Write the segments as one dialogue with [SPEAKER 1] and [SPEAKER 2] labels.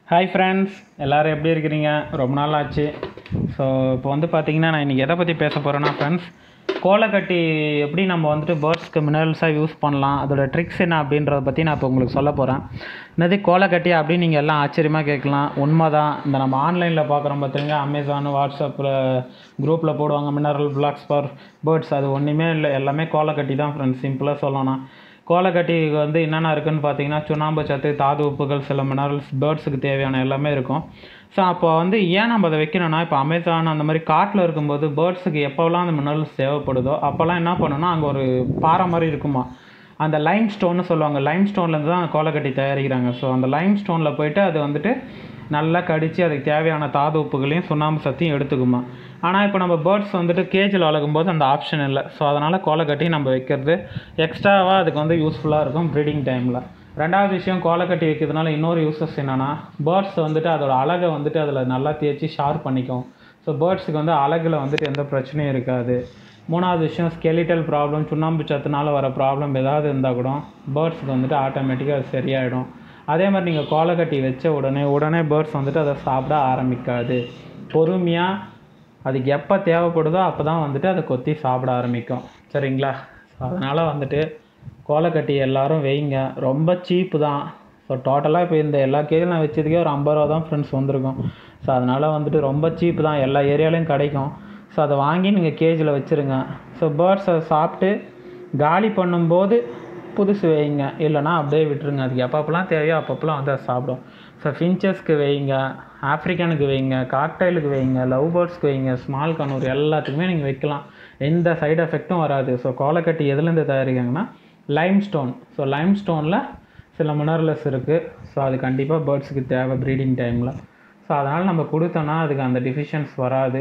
[SPEAKER 1] hi friends எல்லோரும் எப்படி இருக்கிறீங்க ரொம்ப நாள் ஆச்சு ஸோ இப்போ வந்து பார்த்தீங்கன்னா நான் இன்றைக்கி எதை பற்றி பேச போகிறேன்னா ஃப்ரெண்ட்ஸ் கோலக்கட்டி எப்படி நம்ம வந்துட்டு பேர்ட்ஸ்க்கு மினரல்ஸாக யூஸ் பண்ணலாம் அதோட ட்ரிக்ஸ் என்ன அப்படின்றத பற்றி நான் இப்போ உங்களுக்கு சொல்ல போகிறேன் என்னது கோலக்கட்டி அப்படின்னு நீங்கள் எல்லாம் ஆச்சரியமாக கேட்கலாம் உண்மை தான் இந்த நம்ம ஆன்லைனில் பார்க்குறோம் பார்த்தீங்க அமேசான் வாட்ஸ்அப்பில் குரூப்பில் போடுவாங்க மினரல் பிளாக்ஸ் ஃபார் பேர்ட்ஸ் அது ஒன்றுமே இல்லை எல்லாமே கோலக்கட்டி தான் ஃப்ரெண்ட்ஸ் சிம்பிளாக சொல்லணும் கோலக்கட்டிக்கு வந்து என்னென்ன இருக்குன்னு பார்த்தீங்கன்னா சுண்ணாம்பு சத்து தாது உப்புகள் சில மினரல்ஸ் பேர்ட்ஸுக்கு தேவையான எல்லாமே இருக்கும் ஸோ அப்போ வந்து ஏன் நம்ம அதை வைக்கணும்னா இப்போ அமேசான் அந்த மாதிரி காட்டில் இருக்கும்போது பேர்ட்ஸுக்கு எப்போல்லாம் அந்த மினரல்ஸ் தேவைப்படுதோ அப்போல்லாம் என்ன பண்ணணும்னா அங்கே ஒரு பாறை மாதிரி இருக்குமா அந்த லைம் ஸ்டோன்னு சொல்லுவாங்க லைம் ஸ்டோன்லேருந்து தான் கோலக்கட்டி தயாரிக்கிறாங்க ஸோ அந்த லைம் ஸ்டோனில் போயிட்டு அது வந்துட்டு நல்லா கடித்து அதுக்கு தேவையான தாது உப்புகளையும் சுண்ணாம்பு சத்தையும் எடுத்துக்குமா ஆனால் இப்போ நம்ம பேர்ட்ஸ் வந்துட்டு கேஜில் வளர்க்கும்போது அந்த ஆப்ஷன் இல்லை ஸோ அதனால் கோலக்கட்டி நம்ம வைக்கிறது எக்ஸ்ட்ராவாக அதுக்கு வந்து யூஸ்ஃபுல்லாக இருக்கும் ப்ரீடிங் டைமில் ரெண்டாவது விஷயம் கோலக்கட்டி வைக்கிறதுனால இன்னொரு யூசஸ் என்னென்னா பேர்ட்ஸ் வந்துட்டு அதோட அழகை வந்துட்டு அதில் நல்லா தேய்ச்சி ஷார்ப் பண்ணிக்கும் ஸோ பேர்ட்ஸுக்கு வந்து அழகில் வந்துட்டு எந்த பிரச்சனையும் இருக்காது மூணாவது விஷயம் ஸ்கெலிட்டல் ப்ராப்ளம் சுண்ணாம்பு சத்துனால வர ப்ராப்ளம் ஏதாவது இருந்தால் கூட பேர்ட்ஸுக்கு வந்துட்டு ஆட்டோமேட்டிக்காக அது சரியாயிடும் அதே மாதிரி நீங்கள் கோலக்கட்டி வச்ச உடனே உடனே பேர்ட்ஸ் வந்துட்டு அதை சாப்பிட ஆரம்பிக்காது பொறுமையாக அதுக்கு எப்போ தேவைப்படுதோ அப்போ தான் வந்துட்டு அதை கொத்தி சாப்பிட ஆரம்பிக்கும் சரிங்களா ஸோ அதனால் வந்துட்டு கோலக்கட்டி எல்லாரும் வைங்க ரொம்ப சீப்பு தான் ஸோ டோட்டலாக இப்போ இந்த எல்லா கேஜிலும் நான் வச்சதுக்கே ஒரு ஐம்பது ரூபா தான் ஃப்ரெண்ட்ஸ் வந்திருக்கும் ஸோ அதனால் வந்துட்டு ரொம்ப சீப்பு தான் எல்லா ஏரியாலையும் கிடைக்கும் ஸோ அதை வாங்கி நீங்கள் கேஜில் வச்சுருங்க ஸோ பேர்ட்ஸ் அதை சாப்பிட்டு காலி பண்ணும்போது புதுசு வைங்க இல்லைனா அப்படியே விட்டுருங்க அதுக்கு எப்பப்போலாம் தேவையோ அப்பப்போலாம் வந்து அதை சாப்பிடும் ஸோ ஃபின்ச்சஸ்க்கு வைங்க ஆஃப்ரிக்கனுக்கு வைங்க காக்டைலுக்கு வைங்க லவ் பேர்ட்ஸ்க்கு வைங்க ஸ்மால் கனூர் எல்லாத்துக்குமே நீங்கள் வைக்கலாம் எந்த சைடு எஃபெக்ட்டும் வராது ஸோ கோலக்கட்டி எதுலேருந்து தயாரிக்காங்கன்னா லைம் ஸ்டோன் ஸோ லைம் ஸ்டோனில் சில மினரல்ஸ் இருக்குது ஸோ அது கண்டிப்பாக பேர்ட்ஸுக்கு தேவை ப்ரீடிங் டைமில் ஸோ அதனால் நம்ம கொடுத்தோன்னா அதுக்கு அந்த டிஃபிஷியன்ஸ் வராது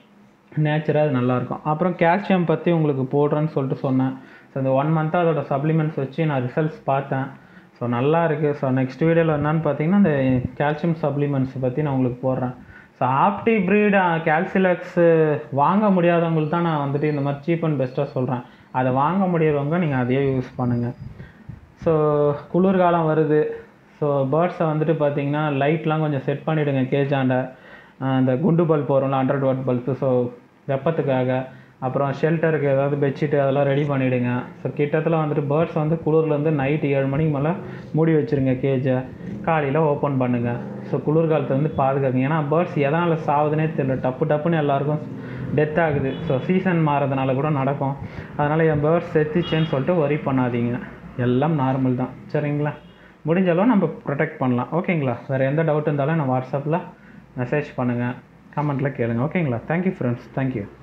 [SPEAKER 1] நேச்சராக அது நல்லாயிருக்கும் அப்புறம் கால்சியம் பற்றி உங்களுக்கு போடுறேன்னு சொல்லிட்டு சொன்னேன் ஸோ இந்த ஒன் மந்த்தாக அதோட சப்ளிமெண்ட்ஸ் வச்சு நான் ரிசல்ட்ஸ் பார்த்தேன் ஸோ நல்லா இருக்குது ஸோ நெக்ஸ்ட் வீடியோவில் என்னன்னு பார்த்தீங்கன்னா இந்த கால்சியம் சப்ளிமெண்ட்ஸ் பற்றி நான் உங்களுக்கு போடுறேன் ஸோ ஆப்டி ப்ரீட் கால்சிலக்ஸு வாங்க முடியாதவங்களுக்கு தான் நான் வந்துட்டு இந்த மாதிரி சீப் அண்ட் பெஸ்ட்டாக சொல்கிறேன் அதை வாங்க முடியாதவங்க நீங்கள் அதையே யூஸ் பண்ணுங்கள் ஸோ குளிர்காலம் வருது ஸோ பேர்ட்ஸை வந்துட்டு பார்த்தீங்கன்னா லைட்லாம் கொஞ்சம் செட் பண்ணிவிடுங்க கேஜாண்ட இந்த குண்டு பல்ப் வரும்ல ஹண்ட்ரட் வாட் பல்ப்பு ஸோ வெப்பத்துக்காக அப்புறம் ஷெல்டருக்கு ஏதாவது பெட்ஷீட்டு அதெல்லாம் ரெடி பண்ணிவிடுங்க ஸோ கிட்டத்தில் வந்துட்டு பேர்ட்ஸ் வந்து குளிர்லேருந்து நைட்டு ஏழு மணிக்கு மேலே மூடி வச்சுருங்க கேஜை காலையில் ஓப்பன் பண்ணுங்கள் ஸோ குளிர்காலத்தை வந்து பாதுகாக்குங்க ஏன்னா பேர்ட்ஸ் எதனால் சாகுதுன்னே தெரியல டப்பு டப்புன்னு எல்லாருக்கும் டெத் ஆகுது ஸோ சீசன் மாறதுனால கூட நடக்கும் அதனால் என் பேர்ட்ஸ் செத்துச்சேன்னு சொல்லிட்டு ஒரி பண்ணாதீங்க எல்லாம் நார்மல் தான் சரிங்களா முடிஞ்ச அளவு நம்ம ப்ரொடெக்ட் பண்ணலாம் ஓகேங்களா வேறு எந்த டவுட் இருந்தாலும் நான் வாட்ஸ்அப்பில் மெசேஜ் பண்ணுங்கள் கமெண்ட்டில் கேளுங்க ஓகேங்களா தேங்க்யூ ஃப்ரெண்ட்ஸ் தேங்க்யூ